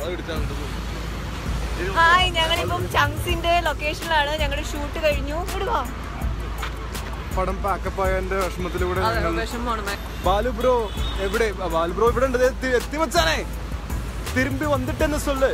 Hi ഞങ്ങളിപ്പം ചങ്സിന്റെ ലൊക്കേഷനിലാണ് ഞങ്ങളുടെ shoot കഴിഞ്ഞു ഇങ്ങോട്ട് വാ പടം പാക്കപ്പ് ആയതിന്റെ വിഷമത്തിലൂടെ അതെ ഞങ്ങൾ- വിഷമമാണ് ബാലു ബ്രോ എവിടെ ആ, ബാലു ബ്രോ ഇവിടെ ഉണ്ട് ദേ എത്തി എത്തി വച്ചാനേ തിരുമ്പി വന്നിട്ടെന്ന് സൊല്ല്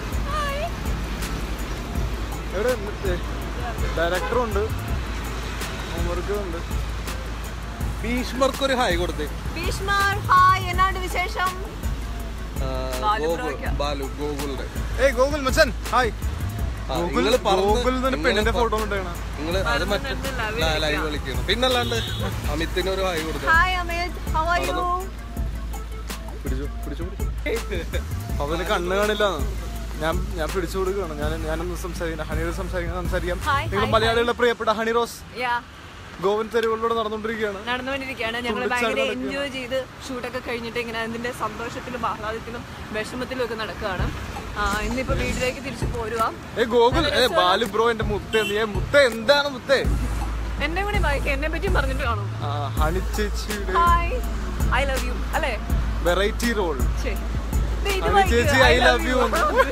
എവിടെ ഡയറക്ടറും ഉണ്ട് ഹോംവർക്ക് ഉണ്ട് ഭീഷ്മർക്ക് ഒരു ഹായ് കൊടുത്തേ ഭീഷ്മർ ഹായ് എന്നാണ്ട് വിശേഷം ആ, ബാലു ഗോകുൽ ബ്രോയ്ക്ക്. ബാലു ഗോകുലിന്റെ ഏയ് ഗോകുൽ മച്ചൻ ഹായ് ആ, ഗോകുൽ നിങ്ങള് പറന്ന് ഗോകുൽ എന്നൊരു നിങ്ങള് പെണ്ണിന്റെ പ- ഫോട്ടോ ഉണ്ടാകണം നിങ്ങള് അത് മറ്റേ പറന്ന് നിന്ന് live ലൈവ് കളിക്കണം പിന്നല്ലാണ്ട് അമിത്തിന് ഒരു ഹായ് കൊടുത്തേ hi Amit how are you പിടിച്ചു പിടിച്ചു പിടിച്ചു അവന് കണ്ണ് കാണില്ല ഞാൻ ഞാൻ പിടിച്ചു കൊടുക്കുകയാണ് ഞാൻ ഞാനൊന്ന് സംസാരിക്കാം ഹണിയുടെ സംസാരിക്കാൻ സംസാരിക്കാം ഹായ്, നിങ്ങൾ ഹായ്, മലയാളികളുടെ പ്രിയപ്പെട്ട ഹണി റോസ് യാ ഗോവൻ തെരുവുകളിലൂടെ നടന്നുകൊണ്ടിരിക്കുകയാണ് നടന്നുകൊണ്ടിരിക്കുകയാണ് ഞങ്ങൾ തുള്ളിച്ചാടി ഭയങ്കര നടക്കുകയാണ്. എൻജോയ് ചെയ്ത് ഷൂട്ടൊക്കെ കഴിഞ്ഞിട്ട് ഇങ്ങനെ അതിന്റെ സന്തോഷത്തിലും ആഹ്ലാദത്തിലും വിഷമത്തിലും ഒക്കെ നടക്കുകയാണ് ആ, ഇന്നിപ്പോ വീട്ടിലേക്ക് തിരിച്ചു പോരുക ഏ ഗോകുൽ ഏ ബാലു ബ്രോ എന്റെ മുത്ത ഏ മുത്ത എന്താണ് മുത്തേ എന്നെ കൂടി വായിക്കാം എന്നെ പറ്റി പറഞ്ഞിട്ട് കാണും ആ, ഹണി ചേച്ചിയുടെ ഹായ് ഐ ലവ് യു അല്ലേ വെറൈറ്റി റോൾ ശരി. ദേ ഇത് ഹണി വായിക്ക്. ചേച്ചി, I love you.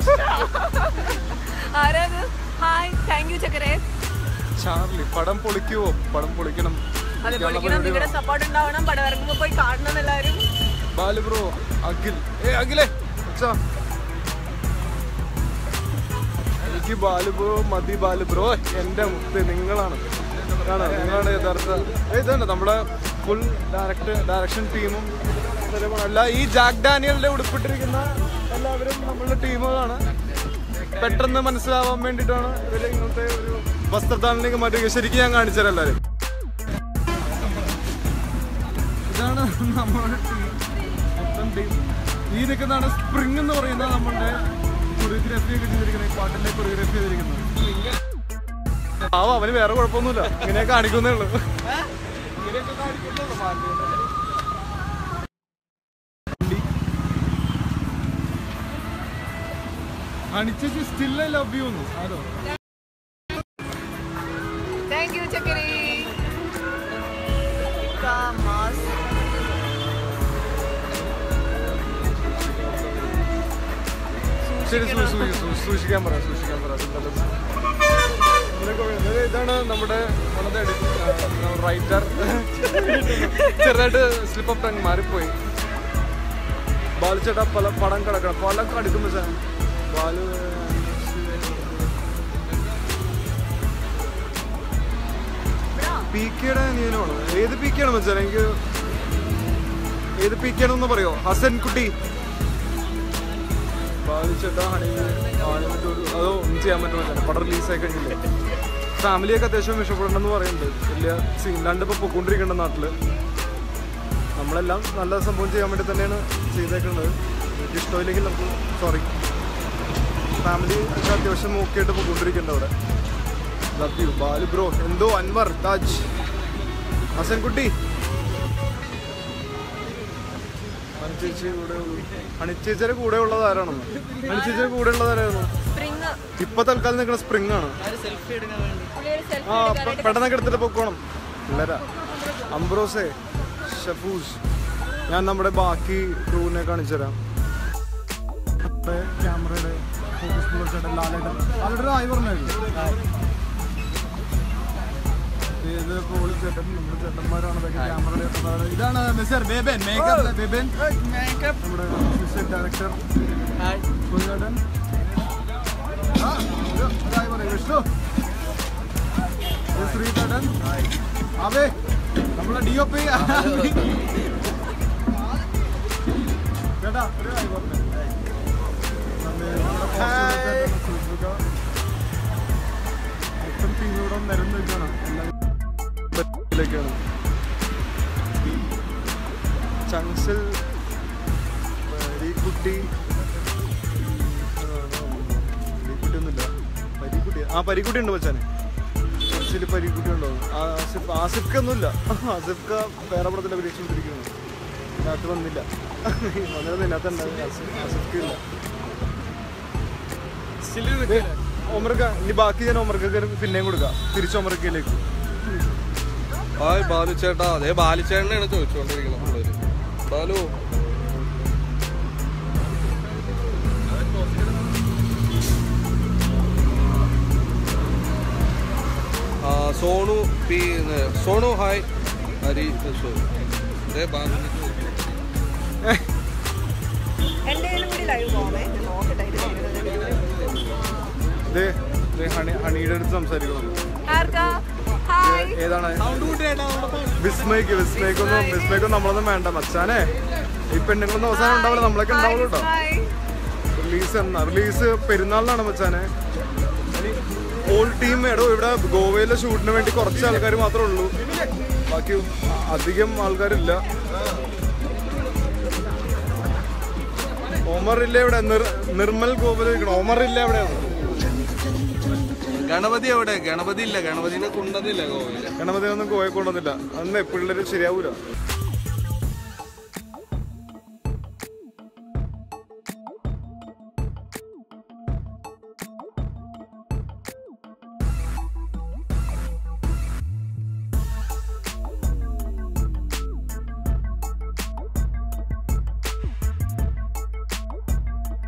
ആരാത് ഹായ് താങ്ക് യു ചക്കരേ ചാർലി പടം പൊളിക്കുവോ പടം പൊളിക്കണം അത് ഇയാളുടെ പൊളിക്കണം പരിപാടി നിങ്ങളുടെ സപ്പോർട്ട് ഉണ്ടാവണം പടം ഇറങ്ങുമ്പോ പോയി കാണണം എല്ലാവരും ബാലു ബ്രോ അഖിൽ ഏ അഖിലേ അച്ഛാ എനിക്ക് ബാലു ബ്രോ മതി ബാലു ബ്രോ എന്റെ മുത്ത് നിങ്ങളാണ് ആണ് നിങ്ങളാണ് യഥാർത്ഥ ഏ, ഇതാണ് നമ്മുടെ ഫുൾ ഡയറക്ട് ഡയറക്ഷൻ ടീമും അല്ല ഈ ജാക്ക് ഡാനിയലിന്റെ ഉടുപ്പിട്ടിരിക്കുന്ന എല്ലാവരും നമ്മളുടെ ടീമുകളാണ് പെട്ടെന്ന് മനസ്സിലാവാൻ വേണ്ടിയിട്ടാണ് ഇവര് ഇങ്ങനത്തെ ഒരു വസ്ത്രധാരണയിലേക്ക് മാറ്റുക ശരിക്കും ഞാൻ കാണിച്ചു തരാം എല്ലാവരും ഇതാണ് നമ്മുടെ ടീം മൊത്തം ടീം ഈ നിൽക്കുന്നതാണ് സ്പ്രിംഗ് എന്ന് പറയുന്ന നമ്മളുടെ കൊറിയോഗ്രാഫി ഒക്കെ ചെയ്തിരിക്കുന്നത് ഈ പാട്ടിന്റെ കൊറിയോഗ്രാഫി ചെയ്തിരിക്കുന്നത് ആ അവന് വേറെ കുഴപ്പമൊന്നുമില്ല ഇങ്ങനെ കാണിക്കുന്നേ ഉള്ളൂ ഇങ്ങനെയൊക്കെ കാണിക്കുന്നേ ഉള്ളൂ പാട്ടിൽ. അണിച്ചു സ്റ്റിൽ ഐ ലവ് യു ഒന്നും അതോ താങ്ക് യു ചക്കരേ മാസ് ശരി സൂ- സൂ- സൂ- സൂക്ഷിക്കാൻ പറ സൂക്ഷിക്കാൻ പറ അതുണ്ടല്ലോ. ഇവരൊക്കെ വരുന്നത് ഇതാണ് നമ്മുടെ റൈറ്റർ ചെറുതായിട്ട് സ്ലിപ്പ് ഓഫ് ടങ് മാറിപ്പോയി ബാലു ചേട്ടാ പല പടം കിടക്കണം പല കടുക്കും സാർ ബാലു പി കെയുടെ അനിയനാണോ ഏത് പി കെയാണ് മച്ചാൻ എനിക്ക് ഏത് പി കെയാണെന്ന് പറയോ ഹസൻ കുട്ടി ബാധിച്ചിട്ടാ ഹണി ആണിട്ട് ഒരു അതോ ഒന്നും ചെയ്യാൻ പറ്റുമോ ചേട്ടാ പടം റിലീസായി കഴിഞ്ഞില്ലേ ഫാമിലിയൊക്കെ അത്യാവശ്യം ഇഷ്ടപ്പെടണമെന്ന് പറയുന്നുണ്ട് വലിയ സീനിലാണ്ട് ഇപ്പോൾ പൊക്കോണ്ടിരിക്കേണ്ട നാട്ടില് നമ്മളെല്ലാം നല്ല സംഭവം ചെയ്യാൻ വേണ്ടി തന്നെയാണ് ചെയ്തേക്കുന്നത് എനിക്ക് ഇഷ്ടമില്ലെങ്കിൽ നമുക്ക് സോറി ഫാമിലി ഒക്കെ അത്യാവശ്യം നോക്കിയിട്ട് പൊക്കോണ്ടിരിക്കുന്നുണ്ട് അവിടെ ലവ് യു ബാലു ബ്രോ എന്തോ അൻവർ താജ് ഹസൻകുട്ടി ഹണിച്ചേച്ചി കൂടെ ഹണിച്ചേച്ചിയുടെ കൂടെ ഉള്ളത് ആരാണെന്ന് ഹണിച്ചേച്ചിയുടെ കൂടെ ഉള്ളത് ആരായിരുന്നു സ്പ്രിങ് ഇപ്പൊ തൽക്കാലം നിൽക്കുന്ന സ്പ്രിംഗ് ആണ് ആ പെ- പെട്ടെന്നൊക്കെ എടുത്തിട്ട് പൊക്കോണം പിള്ളേരാ അംബ്രോസേ ഷഫൂസ് ഞാൻ നമ്മുടെ ബാക്കി ക്രൂവിനെ കാണിച്ചു തരാം നമ്മുടെ ക്യാമറയുടെ ഫോക്കസ് പുള്ളർ ചേട്ടൻ ലാലേട്ടൻ ലാലേട്ടൻ ആയി പറഞ്ഞായിരുന്നു ഇത് പോളി ചേട്ടൻ നമ്മുടെ ചേട്ടന്മാരാണ് ഇതൊക്കെ ക്യാമറയുടെ ചേട്ടന്മാരാണ്. ഇതാണ് മിസ്റ്റർ ബേബൻ മേക്കപ്പ് ബേബൻ നമ്മുടെ മിസ്റ്റർ ഡയറക്ടർ ചേട്ടൻ ആ, ഇത് ഇതായി പറയൂ. വിഷ്ണു ഇത് ശ്രീചേട്ടൻ അവേ നമ്മുടെ ഡി ഒ പി ചേട്ടാ ഒരു ഹായ് പറഞ്ഞേ. നമ്മുടെ ചേട്ടൻ സുസുക. മൊത്തം ടീം ഇവിടെ നിരന്ന് നിൽക്കുകയാണ് എല്ലാവരും ചങ്സിൽ കുട്ടി പരിക്കുട്ടി ഒന്നുമില്ല പരിക്കുട്ടി ആ പരിക്കുട്ടി ഉണ്ട് മച്ചാനെ മനസ്സിൽ പരിക്കുട്ടി ഉണ്ടോ ആസിഫ് ആസിഫ്ക്ക് ഒന്നുമില്ല ആസിഫ്ക്ക് വേറെ പടത്തിന്റെ പരീക്ഷ പിടിക്കുന്നു ഇതിനകത്ത് വന്നില്ല വന്നത് ഇതിനകത്ത് ആസിഫ്ക്ക് ഇല്ല ദേ, ഒമർക്ക ഇനി ബാക്കി ഞാൻ ഒമർക്കൊക്കെ പിന്നെയും കൊടുക്കാം തിരിച്ച് ഒമർക്കയിലേക്ക് ഹായ് ബാലു ചേട്ടാ അതേ ബാലു ചേട്ടനെയാണ് ചോദിച്ചുകൊണ്ടിരിക്കുന്നത് പിള്ളേര് ബാലു സോണു പി സോണു ഹായ് ഹരി തൃശ്ശൂർ അതേ ബാലു എൻ്റെ കൂടി ലൈവ് പോകണേ ഞാൻ നോക്കട്ടെ ഇത് വരുന്നത്. ദേ ദേ ഹണി ഹണിയുടെ അടുത്ത് സംസാരിക്കണം ആർക്കാ ഹായ് ഏതാണ് വിസ്മയ്ക്ക് വിസ്മയ്ക്കൊന്നും വിസ്മയ്ക്കൊന്നും നമ്മളൊന്നും വേണ്ട മച്ചാനെ ഈ പെണ്ണുങ്ങളൊന്നും അവസാനം ഉണ്ടാവില്ല നമ്മളൊക്കെ ഉണ്ടാവുള്ളൂ കേട്ടോ ഹായ് റിലീസ് എന്നാ റിലീസ് പെരുന്നാളിനാണ് മച്ചാനെ ഓൾ ടീം എടോ ഇവിടെ ഗോവയിലെ ഷൂട്ടിന് വേണ്ടി കുറച്ച് ആൾക്കാർ മാത്രമേ ഉള്ളൂ ബാക്കി അധികം ആൾക്കാരില്ല ഒമർ ഇല്ല ഇവിടെ നിർ- നിർമ്മൽ ഗോവയിൽ ഇരിക്കണം ഒമർ ഇല്ല ഇവിടെ ഗണപതി എവിടെ ഗണപതി ഇല്ല ഗണപതിനെ കൊണ്ടതില്ല ഗോവയില് ഗണപതി ഒന്നും ഗോവയിൽ കൊണ്ടുവന്നില്ല അന്ന് പിള്ളേര് ശരിയാവൂല